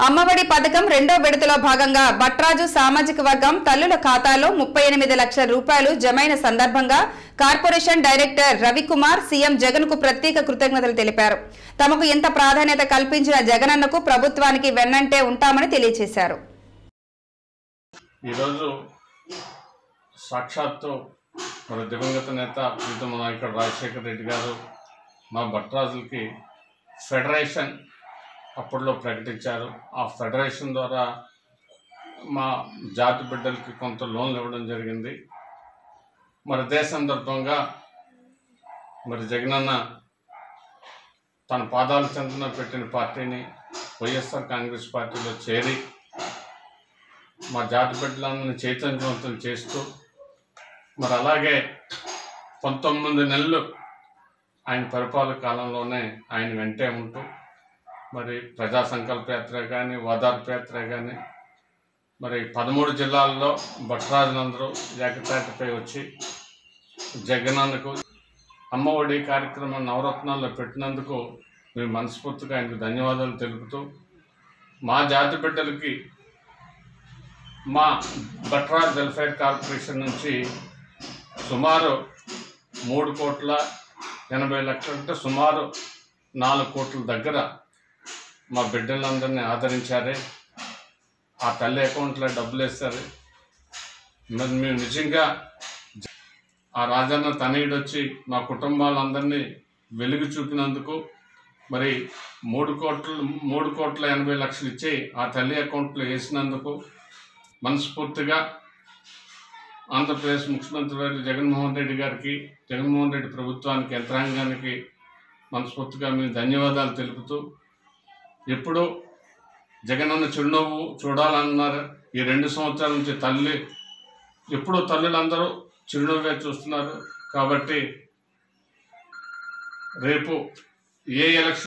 అమ్మఒడి పథకం రెండో విడతలో భాగంగా బట్రాజు సామాజిక వర్గం తల్లుల ఖాతాలో ముప్పై ఎనిమిది లక్షల రూపాయలు జమైన సందర్భంగా corporation director Ravikumar CM Jagan కు ప్రత్యేక కృతజ్ఞతలు తెలిపారు తమకు ఇంత ప్రాధాన్యత కల్పించిన జగనన్నకు ప్రభుత్వానికి వెన్నంటే ఉంటామని తెలియజేశారు ఈరోజు సాక్షాత్తు మన దివంగత నేత ప్రీతమ నాయకుడు రాజశేఖర రెడ్డి గారు మా భట్రాజులకి ఫెడరేషన్ అప్పట్లో ప్రకటించారు ఆ ఫెడరేషన్ ద్వారా మా జాతి బిడ్డలకి కొంత లోన్లు ఇవ్వడం జరిగింది మరి అదే సందర్భంగా మరి జగనన్న తన పాదాల చెంతన పెట్టిన పార్టీని వైఎస్ఆర్ కాంగ్రెస్ పార్టీలో చేరి మా జాతి బిడ్డలను చైతన్యవంతం చేస్తూ మరి అలాగే పంతొమ్మిది నెలలు ఆయన పరిపాలన కాలంలోనే ఆయన వెంటే ఉంటూ మరి ప్రజా సంకల్ప యాత్ర కానీ ఓదార్పు యాత్ర కానీ మరి పదమూడు జిల్లాల్లో భట్రాజులందరూ ఏకతాటిపై వచ్చి జగనన్నకు అమ్మ ఒడి కార్యక్రమం నవరత్నాల్లో పెట్టినందుకు మేము మనస్ఫూర్తిగా ఆయనకు ధన్యవాదాలు తెలుపుతూ మా జాతి బిడ్డలకి మా బట్రాజ్ వెల్ఫేర్ కార్పొరేషన్ నుంచి సుమారు మూడు కోట్ల ఎనభై లక్షల అంటే సుమారు నాలుగు కోట్ల దగ్గర మా బిడ్డలందరినీ ఆదరించారే ఆ తల్లి అకౌంట్లో డబ్బులు వేస్తారు మరి మేము నిజంగా ఆ రాజన్న తనయుడు వచ్చి మా కుటుంబాలందరినీ వెలుగు చూపినందుకు మరి మూడు కోట్ల మూడు కోట్ల ఎనభై లక్షలు ఇచ్చి ఆ తల్లి అకౌంట్లో వేసినందుకు మనస్ఫూర్తిగా ఆంధ్రప్రదేశ్ ముఖ్యమంత్రి వారి జగన్మోహన్ రెడ్డి గారికి జగన్మోహన్ రెడ్డి ప్రభుత్వానికి యంత్రాంగానికి మనస్ఫూర్తిగా మేము ధన్యవాదాలు తెలుపుతూ ఎప్పుడూ జగనన్న చిరునవ్వు చూడాలన్నారు ఈ రెండు సంవత్సరాల నుంచి తల్లి ఎప్పుడూ తల్లులందరూ చిరునవ్వే చూస్తున్నారు కాబట్టి రేపు ఏ ఎలక్షన్